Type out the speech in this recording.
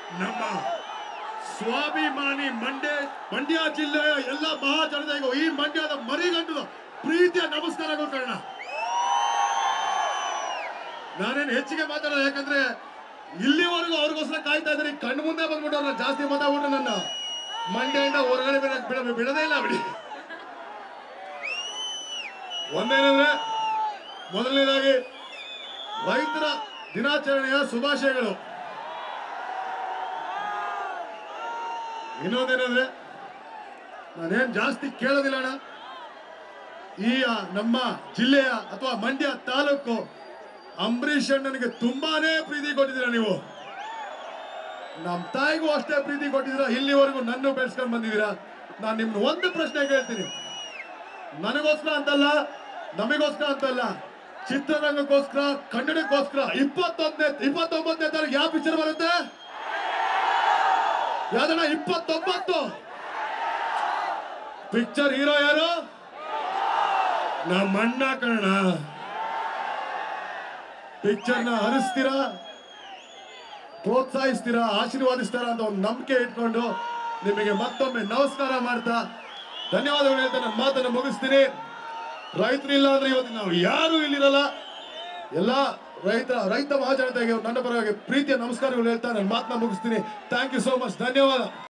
ನಮ್ಮ ಸ್ವಾಭಿಮಾನಿ ಮಂಡ್ಯ ಮಂಡ್ಯ ಜಿಲ್ಲೆಯ ಎಲ್ಲ ಮಹಾಜನತೆಗೂ ಈ ಮಂಡ್ಯದ ಮರಿಗಂಡು ಪ್ರೀತಿಯ ನಮಸ್ಕಾರಗಳು ಕಾರಣ ನಾನೇನು ಹೆಚ್ಚಿಗೆ ಮಾತಾಡೋದು ಯಾಕಂದ್ರೆ ಇಲ್ಲಿವರೆಗೂ ಅವ್ರಿಗೋಸ್ಕರ ಕಾಯ್ತಾ ಇದ್ರೆ ಕಣ್ಣು ಮುಂದೆ ಬಂದ್ಬಿಟ್ಟು ಅವ್ರನ್ನ ಜಾಸ್ತಿ ಮಾತಾಡ್ಬಿಟ್ಟು ನನ್ನ ಮಂಡ್ಯದಿಂದ ಹೊರಗಡೆ ಬಿಡ ಬಿಡ- ಬಿಡದೇ ಇಲ್ಲ ಬಿಡಿ ಒಂದೇನಂದ್ರೆ ಮೊದಲನೇದಾಗಿ ರೈತರ ದಿನಾಚರಣೆಯ ಶುಭಾಶಯಗಳು ಇನ್ನೊಂದೇನಂದ್ರೆ ನಾನೇನ್ ಜಾಸ್ತಿ ಕೇಳೋದಿಲ್ಲ ಅಣ್ಣ ಈ ಆ, ನಮ್ಮ ಜಿಲ್ಲೆಯ ಅಥವಾ ಮಂಡ್ಯ ತಾಲೂಕು ಅಂಬರೀಷ್ ಅಣ್ಣನಿಗೆ ತುಂಬಾನೇ ಪ್ರೀತಿ ಕೊಟ್ಟಿದ್ದೀರಾ ನೀವು ನಮ್ಮ ತಾಯಿಗೂ ಅಷ್ಟೇ ಪ್ರೀತಿ ಕೊಟ್ಟಿದ್ದೀರಾ ಇಲ್ಲಿವರೆಗೂ ನನ್ನ ಬೆಳೆಸ್ಕೊಂಡು ಬಂದಿದ್ದೀರಾ ನಾನು ನಿಮ್ನ ಒಂದು ಪ್ರಶ್ನೆ ಕೇಳ್ತೀನಿ ನನಗೋಸ್ಕರ ಅಂತಲ್ಲ ನಮಗೋಸ್ಕರ ಅಂತಲ್ಲ ಚಿತ್ರರಂಗಕ್ಕೋಸ್ಕರ ಕನ್ನಡಕ್ಕೋಸ್ಕರ ಇಪ್ಪತ್ತೊಂದನೇ ಇಪ್ಪತ್ತೊಂಬತ್ತನೇ ತಾರೀಕು ಯಾವ ಪಿಕ್ಚರ್ ಬರುತ್ತೆ ಯಾವ್ದಣ್ಣ ಇಪ್ಪತ್ತೊಂಬತ್ತು ಪಿಕ್ಚರ್ ಹೀರೋ ಯಾರು ನಮ್ಮ ಅಣ್ಣ ಕಣ ಪಿಕ್ಚರ್ನ ಹರಿಸ್ತೀರಾ ಪ್ರೋತ್ಸಾಹಿಸ್ತೀರಾ ಆಶೀರ್ವಾದಿಸ್ತೀರಾ ಅಂತ ಒಂದು ನಂಬಿಕೆ ಇಟ್ಕೊಂಡು ನಿಮಗೆ ಮತ್ತೊಮ್ಮೆ ನಮಸ್ಕಾರ ಮಾಡ್ತಾ ಧನ್ಯವಾದಗಳು ಹೇಳ್ತಾ ನನ್ನ ಮಾತನ್ನು ಮುಗಿಸ್ತೀನಿ ರೈತರಿಲ್ಲ ಅಂದ್ರೆ ಇವತ್ತು ನಾವು ಯಾರು ಇಲ್ಲಿರಲ್ಲ ಎಲ್ಲ ರೈತ ರೈತ ಮಹಾಜನತೆಗೆ ನನ್ನ ಪರವಾಗಿ ಪ್ರೀತಿಯ ನಮಸ್ಕಾರಗಳು ಹೇಳ್ತಾ ನನ್ನ ಮಾತನ್ನ ಮುಗಿಸ್ತೀನಿ ಥ್ಯಾಂಕ್ ಯು ಸೋ ಮಚ್ ಧನ್ಯವಾದ